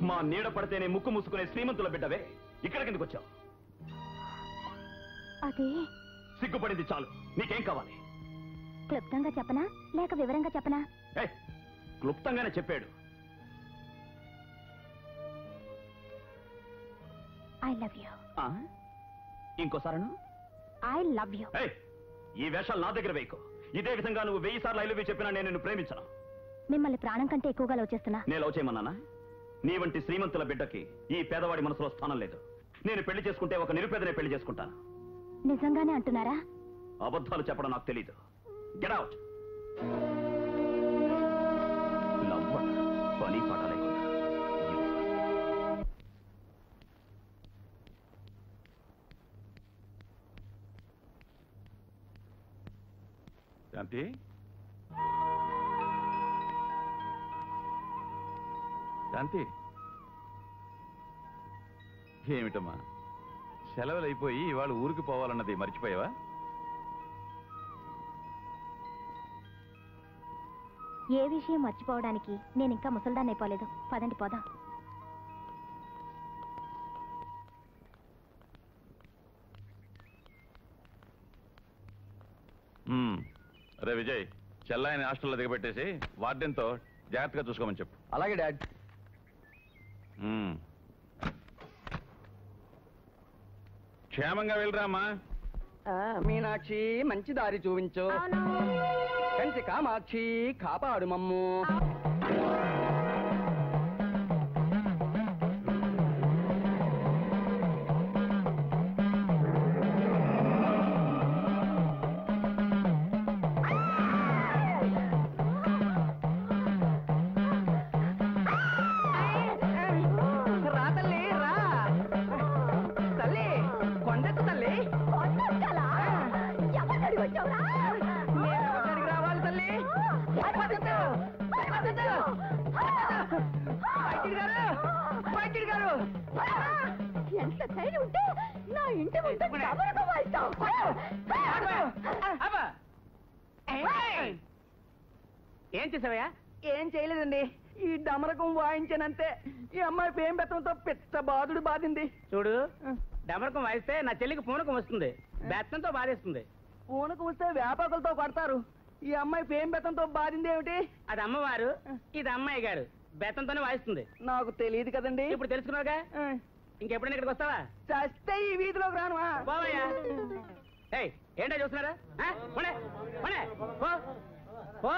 మా నీడ పడితేనే ముక్కు మూసుకునే శ్రీమంతుల బిడ్డవే ఇక్కడ కిందకు వచ్చావు అది సిగ్గుపడింది చాలు నీకేం కావాలి క్లుప్తంగా చెప్పనా లేక వివరంగా చెప్పనా ఏ క్లుప్తంగానే చెప్పాడు ఐ లవ్ యూ ఆ? ఇంకోసారను ఐ లవ్ యూ ఏయ్, ఈ వేషాలు నా దగ్గర వేయకు ఇదే విధంగా నువ్వు వెయ్యి సార్లు ఐలవి చెప్పినా నేను నిన్ను ప్రేమించను మిమ్మల్ని ప్రాణం కంటే ఎక్కువగా లవ్ చేస్తున్నా నేను లవ్ చేయమన్నానా నీ వంటి శ్రీమంతుల బిడ్డకి ఈ పేదవాడి మనసులో స్థానం లేదు నేను పెళ్లి చేసుకుంటే ఒక నిరుపేదనే పెళ్లి చేసుకుంటాను నిజంగానే అంటున్నారా అబద్ధాలు చెప్పడం నాకు తెలీదు గెట్ అవుట్ లవ్ పని పాట లేకుండా శాంతి శాంతి ఏమిటమ్మా సెలవులు అయిపోయి ఇవాళ ఊరికి పోవాలన్నది మర్చిపోయావా ఏ విషయం మర్చిపోవడానికి నేను ఇంకా ముసల్దాన్ని అయిపోలేదు పదండి పోదాం మ్మ్. రే విజయ్ చెల్లాయిని హాస్టల్లో దిగబెట్టేసి వార్డెన్తో జాగ్రత్తగా చూసుకోమని చెప్పు అలాగే డాడ్ మ్మ్. క్షేమంగా వెళ్ళరామ్మా మీనాక్షి మంచి దారి చూపించు కంచి కామాక్షి కాపాడు మమ్ము రా తల్లి రా తల్లి కొండెత్తు తల్లి నేను ఎక్కడికి రావాలి తల్లి పద్ధతు, పద్ధతు. బయటికి గారు బయటికి గారు ఎంత ధైర్యం ఉంటే నా ఇంటి ముందు డబలుగా వాయిస్తావు. అబ్బా. ఏయ్. ఏం చేసావయ్యా ఏం చేయలేదండి ఈ డమరకం వాయించానంతే ఈ అమ్మాయి పేం బెత్తంతో పిచ్చ బాధుడు బాధింది చూడు డమరకం వాయిస్తే నా చెల్లికి పూనకం వస్తుంది బెత్తంతో బాధేస్తుంది పూనకు వస్తే వ్యాపకులతో కొడతారు ఈ అమ్మాయి పేం బెత్తంతో బాధింది ఏమిటి అది అమ్మవారు ఇది అమ్మాయి గారు బెత్తంతోనే వాయిస్తుంది నాకు తెలియదు కదండి ఇప్పుడు తెలుసుకున్నావుగా ఆ, ఇంకెప్పుడైనా ఇక్కడికి వస్తావా చస్తే ఈ వీధిలోకి రాను పోవయ్యా ఏయ్ ఏంటో చూస్తున్నారా ఆ? పోనే, పోనే, పో పో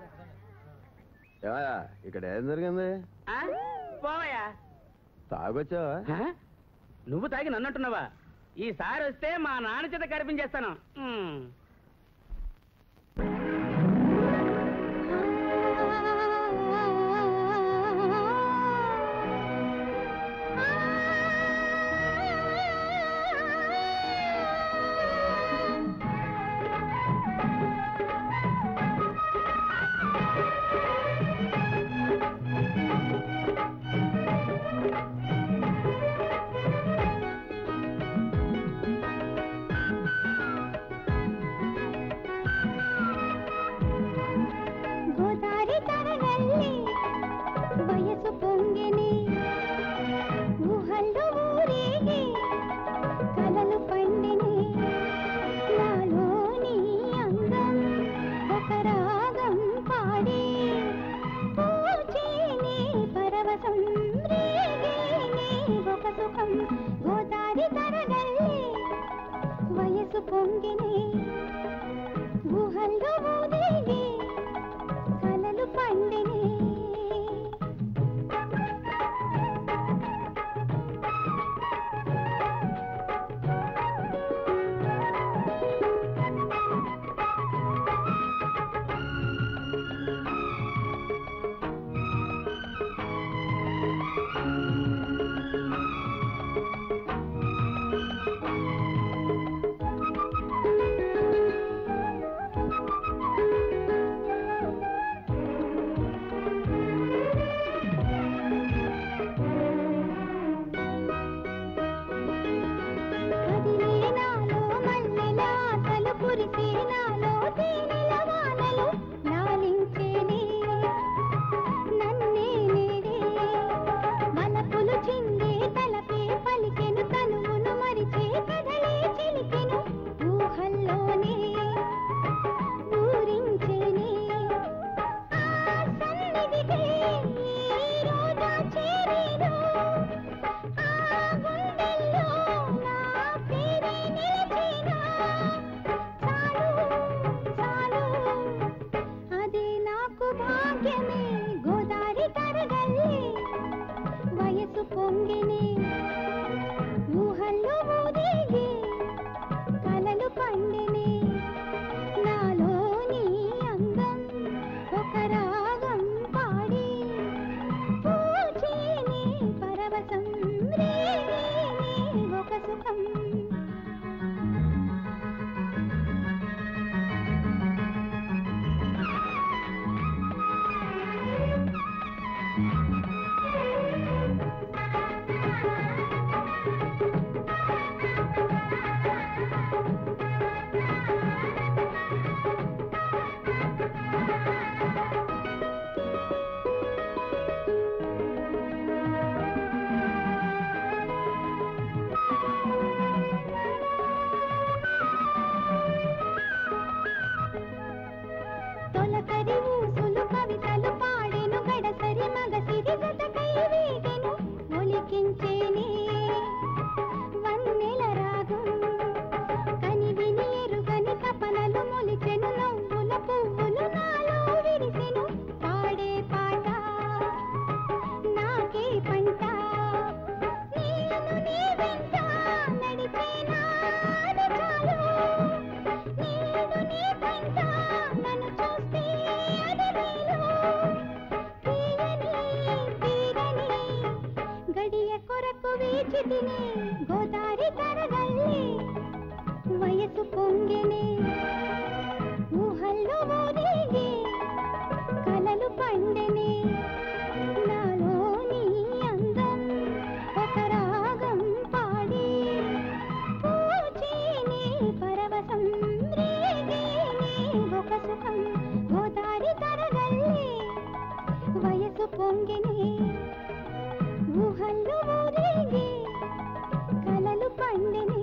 ఇక్కడ ఏం జరిగింది ఆ? పోవయ్యా తాగొచ్చావా ఆ? నువ్వు తాగి నన్నంటున్నావా ఈసారి వస్తే మా నాన్న చేత కనిపించేస్తాను ఉమ్. గోదారి తరగల్లి వయసు పొంగిని ఊహల్లో ఊరేగి కలలు పండిని నాలోని అందం ఒక రాగం పాడి పూచేని పరవశం రేగేని ఒక సుఖం గోదారి తరగల్లి వయసు పొంగిని ఊహల్లో ఊరేగి కలలు పండిని పొంగిని ఊహల్లో ఊరేగే కలలు పండిని నాలోని అందం ఒక రాగం పాడి పూచేని పరవశం రేగేని ఒక సుఖం తొలకరి ఊసులు కవితలు పాడెను గడసరి మగసిరి జతకై వేగెను ఒలికించేనే వన్నెల రాగం కని విని ఎరుగని తపనలు మొలిచెను నవ్వుల పువ్వులు నాలో విరిసెను పాడే పాట నాకే పంట నేను నీ వెంట నడిచేనా అది చాలు నేను నీ పంట నన్ను చూస్తే అది మేలు తీయని తీరని గడియ కొరకు వేచి తిని గోదారి తరగల్లి వయసు పొంగిని ఊహల్లో ఊరేగే కలలు పండెని నాలోని అందం ఒక రాగం పాడి పూచేని పరవశం రేగేని ఒక సుఖం గోదారి తరగల్లి వయసు పొంగిని ఊహల్లో ఊరేగే కలలు పండిని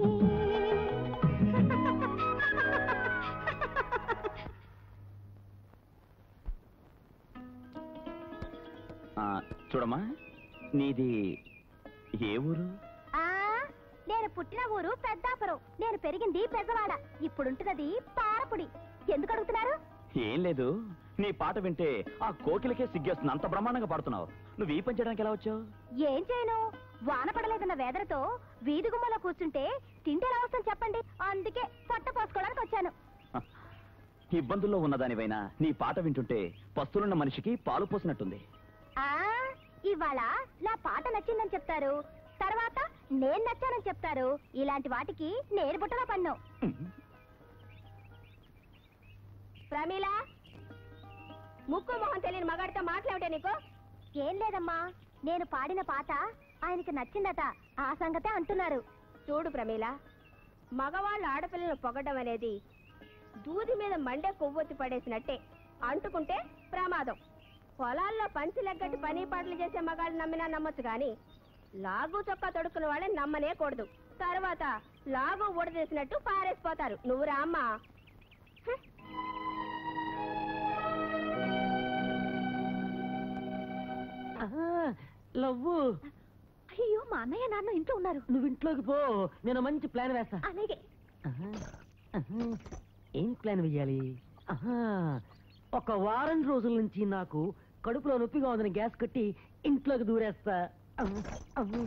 ఆ, చూడమ్మా నీది ఏ ఊరు ఆ నేను పుట్టిన ఊరు పెద్దాపురం నేను పెరిగింది పెద్దవాడ ఇప్పుడుంటున్నది పారపుడి ఎందుకు అడుగుతున్నారు ఏం లేదు నీ పాట వింటే ఆ కోకిలకే సిగ్గేస్తుంది అంత బ్రహ్మాండంగా పాడుతున్నావు నువ్వు ఈ పని చేయడానికి ఎలా వచ్చావు ఏం చేయను వాన పడలేదన్న వేదనతో వీధి గుమ్మలో కూర్చుంటే తిండి ఎలా వస్తుంది చెప్పండి అందుకే పొట్ట పోసుకోవడానికి వచ్చాను హ, ఇబ్బందుల్లో ఉన్నదానివైనా నీ పాట వింటుంటే పస్తులున్న మనిషికి పాలు పోసినట్టుంది ఆ ఇవాళ నా పాట నచ్చిందని చెప్తారు తర్వాత నేను నచ్చానని చెప్తారు ఇలాంటి వాటికి నేను బుట్టగా పన్ను ప్రమీల ముక్కు మొహం తెలియని మగాడితో మాట్లాడే నీకు ఏం లేదమ్మా నేను పాడిన పాట ఆయనకి నచ్చిందట ఆ సంగతే అంటున్నారు చూడు ప్రమీల మగవాళ్ళు ఆడపిల్లలను పొగడం అనేది దూది మీద మండే కొవ్వొత్తి పడేసినట్టే అంటుకుంటే ప్రమాదం పొలాల్లో పంచి లెగ్గట్టి పని పాటలు చేసే మగాళ్ళు నమ్మినా నమ్మొచ్చు గాని లాగు చొక్కా తొడుక్కున్న వాళ్ళని నమ్మనే కూడదు తర్వాత లాగు ఊడదీసినట్టు పారేసిపోతారు నువ్వు రామ్మా లవ్వు అయ్యో మా అన్నయ్య నాన్న ఇంట్లో ఉన్నారు నువ్వు ఇంట్లోకి పో నేను మంచి ప్లాన్ వేస్తా అలాగే ఆహా, ఆహా. ఏం ప్లాన్ వెయ్యాలి ఆహా, ఒక వారం రోజుల నుంచి నాకు కడుపులో నొప్పిగా ఉందని గ్యాస్ కట్టి ఇంట్లోకి దూరేస్తా ఆహా, ఆహా.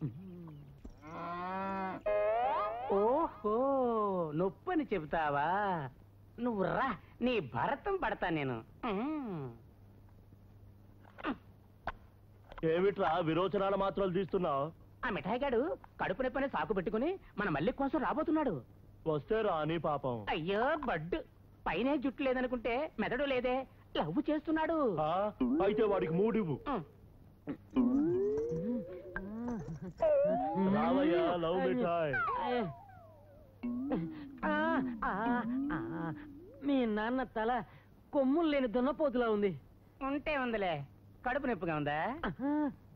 ఓహో నొప్పని చెబుతావా నువ్వు రా నీ భరతం పడతా నేను ఉమ్. ఏమిట్రా విరోచనాల మాత్రాలు తీస్తున్నావు ఆ మిఠాయి గాడు కడుపు నొప్పని సాకు పెట్టుకుని మన మల్లి కోసం రాబోతున్నాడు వస్తే రాని పాపం అయ్యో బడ్డు పైనే జుట్టు లేదనుకుంటే మెదడు లేదే లవ్ చేస్తున్నాడు ఆ? అయితే వాడికి మూడివ్వు ఉమ్. రావయ్యా లవ్ మిఠాయ్ ఆ, ఆ, ఆ, మీ నాన్న తల కొమ్ములు లేని దున్నపోతులా ఉంది ఉంటే ఉందిలే కడుపు నొప్పిగా ఉందా ఆహా,